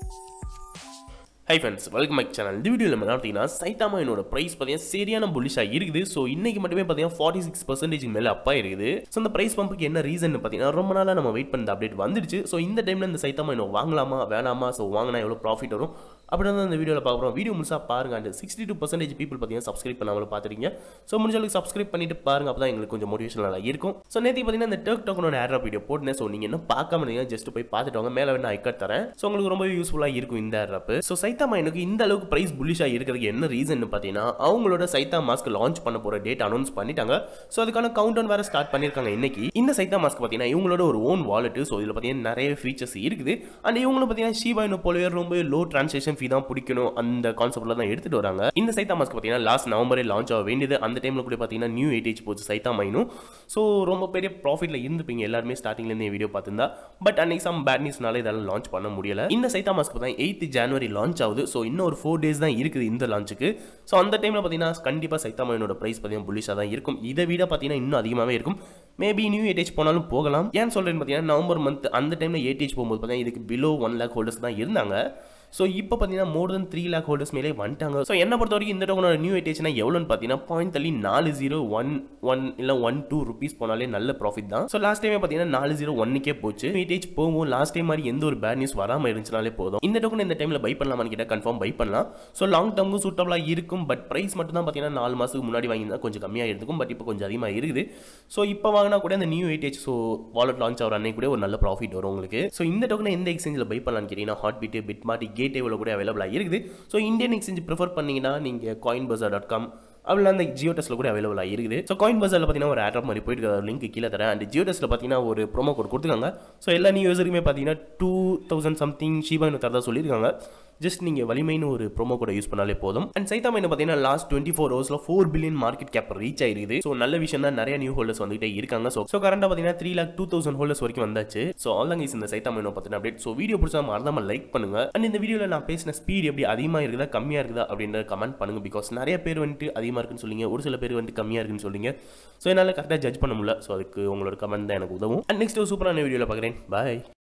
high friends welcome back channel இந்த வீடியோவில் நம்ம என்ன பார்த்தீங்கன்னா சைத்தாமா என்னோட ப்ரைஸ் பார்த்தீங்கன்னா சரியான புல்லிஷாக இருக்குது ஸோ இன்னைக்கு மட்டுமே பார்த்தீங்கன்னா ஃபார்ட்டி சிக்ஸ் பர்சன்டேஜ் மேலே அப்பா இருக்குது ஸோ அந்த ப்ரைஸ் பம்புக்கு என்ன ரீசன் பார்த்தீங்கன்னா ரொம்ப நாளாக நம்ம வெயிட் பண்ண அப்டேட் வந்துடுச்சு ஸோ இந்த டைமில் இந்த சைத்தாமா இன்னும் வாங்கலாமா வேணாமா ஸோ வாங்கினா எவ்வளோ ப்ராஃபிட் வரும் அப்படி தான் இந்த வீடியோவில் பார்க்குறோம் வீடியோ முழுசாக பாருங்க and sixty two percentage people பார்த்தீங்கன்னா சப்ஸ்கிரைப் பண்ணாமல் பார்த்துருக்கீங்க ஸோ முடிஞ்ச அளவுக்கு சப்ஸ்கிரைப் பண்ணிட்டு பாருங்க அப்போ தான் எங்களுக்கு கொஞ்சம் மோட்டிவேஷனலாக இருக்கும் ஸோ நேற்று பார்த்தீங்கன்னா இந்த டர்க் டோக்கனோட ஏர் வீடியோ போட்டேன் ஸோ நீங்கள் இன்னும் பார்க்காம இருந்தீங்க ஜஸ்ட் போய் பார்த்துட்டு வாங்க மேலே வேணா ஐக்கட் தரேன் ஸோ உங்களுக்கு ரொம்ப யூஸ்ஃபுல்லாக இருக்கும் இந்த ஏர் ஆப் ஸோ சைத்தாமா எனக்கு இந்த அளவுக்கு ப்ரைஸ் புல்லிஷாக இருக்கிறதுக்கு என்ன ரீசன் பார்த்தீங்கன்னா அவங்களோட சைத்தா மாஸ்க் லான்ச் பண்ண போகிற டேட் அனௌன்ஸ் பண்ணிட்டாங்க ஸோ அதுக்கான கவுண்ட் டவுன் வேறு ஸ்டார்ட் பண்ணியிருக்காங்க இன்னைக்கு இந்த சைத்தா மாஸ்க் பார்த்தீங்கன்னா இவங்களோட ஒரு ஓன் வாலெட் ஸோ இதில் பார்த்தீங்கன்னா நிறைய ஃபீச்சர்ஸ் இருக்குது அண்ட் இவங்களும் பார்த்தீங்கன்னா ஷீபா இன்னும் போலவே ரொம்ப லோ ட்ரான்சாக்ஷன் ஃபீ தான் பிடிக்கணும் அந்த கான்செப்ட்ல தான் எடுத்துட்டு வராங்க இந்த சைத்தா மாஸ்க் பார்த்தீங்கன்னா லாஸ்ட் நவம்பரே லான்ச் ஆக வேண்டியது அந்த டைம்ல கூட பார்த்தீங்கன்னா நியூ எயிட்டேஜ் போச்சு சைத்தா மைனும் ஸோ ரொம்ப பெரிய ப்ராஃபிட்ல இருந்துப்பீங்க எல்லாருமே ஸ்டார்டிங்லேருந்து வீடியோ பார்த்துருந்தா பட் அன்னைக்கு சம் பேட் நியூஸ்னால இதெல்லாம் லான்ச் பண்ண முடியல இந்த சைத்தா மாஸ்க் தான் எயித் ஜனவரி லான்ச் ஆகுது ஸோ இன்னும் ஒரு ஃபோர் டேஸ் தான் இருக்குது இந்த லான்ச்சுக்கு ஸோ அந்த டைமில் பார்த்தீங்கன்னா கண்டிப்பாக சைத்தா மைனோட ப்ரைஸ் பார்த்தீங்கன்னா புல்லிஷாக தான் இருக்கும் இதை விட பார்த்தீங்கன்னா இன்னும் அதிகமாகவே இருக்கும் மேபி நியூ ஏடேஜ் போனாலும் போகலாம் ஏன் சொல்கிறேன்னு பார்த்தீங்கன்னா நவம்பர் மந்த் அந்த டைமில் ஏடேஜ் போகும்போது பார்த்தீங்கன்னா இதுக்கு பிலோ ஒன் லேக் ஹோல்டர்ஸ் தான் இருந்தாங்க ஸோ இப்போ பார்த்தீங்கன்னா more than three lakh holders மேலே வந்துட்டாங்க ஸோ என்ன பொறுத்த வரைக்கும் இந்த டோக்கனோட நியூ ஏட்டேஜ்னா எவ்வளோன்னு பார்த்தீங்கன்னா பாயிண்ட் தள்ளி நாலு ஜீரோ ஒன் ஒன் இல்லை ஒன் டூ ருபீஸ் போனாலே நல்ல ப்ராஃபிட் தான் ஸோ லாஸ்ட் டைமே பார்த்தீங்கன்னா நாலு ஜீரோ ஒன்னுக்கே போச்சு ஏட்டேஜ் போகும் லாஸ்ட் டைம் மாதிரி எந்த ஒரு பேட் நியூஸ் வராமல் இருந்துச்சுனாலே போதும் இந்த டோக்கன் இந்த டைமில் பை பண்ணலாமான்னு கேட்டால் கன்ஃபார்ம் பை பண்ணலாம் ஸோ லாங் டர்முக்கும் சூட்டபிளாக இருக்கும் பட் ப்ரைஸ் மட்டும் தான் பார்த்தீங்கன்னா நாலு மாதத்துக்கு முன்னாடி வாங்கியிருந்தா கொஞ்சம் கம்மியாக இருக்கும் பட் இப்போ கொஞ்சம் அதிகமாக இருக்குது ஸோ இப்போ வாங்கினா கூட இந்த நியூ ஏட்டேஜ் ஸோ வாலெட் லான்ச் ஆகிற அன்னைக்கு கூட ஒரு நல்ல ப்ராஃபிட் வரும் உங்களுக்கு ஸோ இந்த டோக்கனை எந்த எக்ஸ்சேஞ்சில் பை பண்ணலாம்னு கேட்டிங்கன்னா Hotbit BitMart gate டேவில் கூட அவைலபிள் அவைலபிளாக இருக்குது ஸோ இந்தியன் எக்ஸ்சேஞ்ச் ப்ரிஃபர் பண்ணிங்கன்னா நீங்கள் காயின் பஜார் டாட் காம் அப்படிலாம் அந்த ஜியோ டெஸ்ட்டில் கூட அவைலபிளாக இருக்குது ஸோ காயின் பஜாரில் பார்த்தீங்கன்னா ஒரு ஆட்ராப் மாதிரி போயிட்டு லிங்க் கீழே தரேன் அண்ட் ஜியோ டெஸ்ட்டில் பார்த்தீங்கன்னா ஒரு ப்ரோமோ கோட் கொடுத்துருக்காங்க ஸோ எல்லா நியூ யூஸருக்குமே பார்த்தீங்கன்னா டூ தௌசண்ட் சம்திங் ஷீபான்னு தரதா சொல்லியிருக்காங்க ஜஸ்ட் நீங்கள் வலிமைன்னு ஒரு ப்ரோமோ கூட யூஸ் பண்ணாலே போதும் அண்ட் சைத்தாமா என்ன பார்த்தீங்கன்னா லாஸ்ட் டுவெண்ட்டி ஃபோர் ஹவர்ஸில் four billion market cap reach ஆயிருக்குது ஸோ நல்ல விஷயம் தான் நிறைய நியூ ஹோல்டர்ஸ் வந்துகிட்டே இருக்காங்க ஸோ ஸோ கரண்டாக பார்த்தீங்கன்னா three lakh two thousand holders வரைக்கும் வந்தாச்சு ஸோ ஆல் இந்த சைத்தாமா என்ன பார்த்தீங்கன்னா அப்டேட் ஸோ வீடியோ பிடிச்சா மறந்தாம லைக் பண்ணுங்க அண்ட் இந்த வீடியோவில் நான் பேசின ஸ்பீட் எப்படி அதிகமாக இருக்குதா கம்மியாக இருக்குதா அப்படின்ற கமெண்ட் பண்ணுங்க பிகாஸ் நிறைய பேர் வந்துட்டு அதிகமாக இருக்குன்னு சொல்லிங்க ஒரு சில பேர் வந்துட்டு கம்மியாக இருக்குன்னு சொல்லிங்க ஸோ என்னால் கரெக்டாக ஜட்ஜ் பண்ண முடியல ஸோ அதுக்கு உங்களோட கமெண்ட் தான் எனக்கு உதவும் அண்ட் நெக்ஸ்ட் சூப்பரான வீடியோவில் பார்க்குறேன் பாய்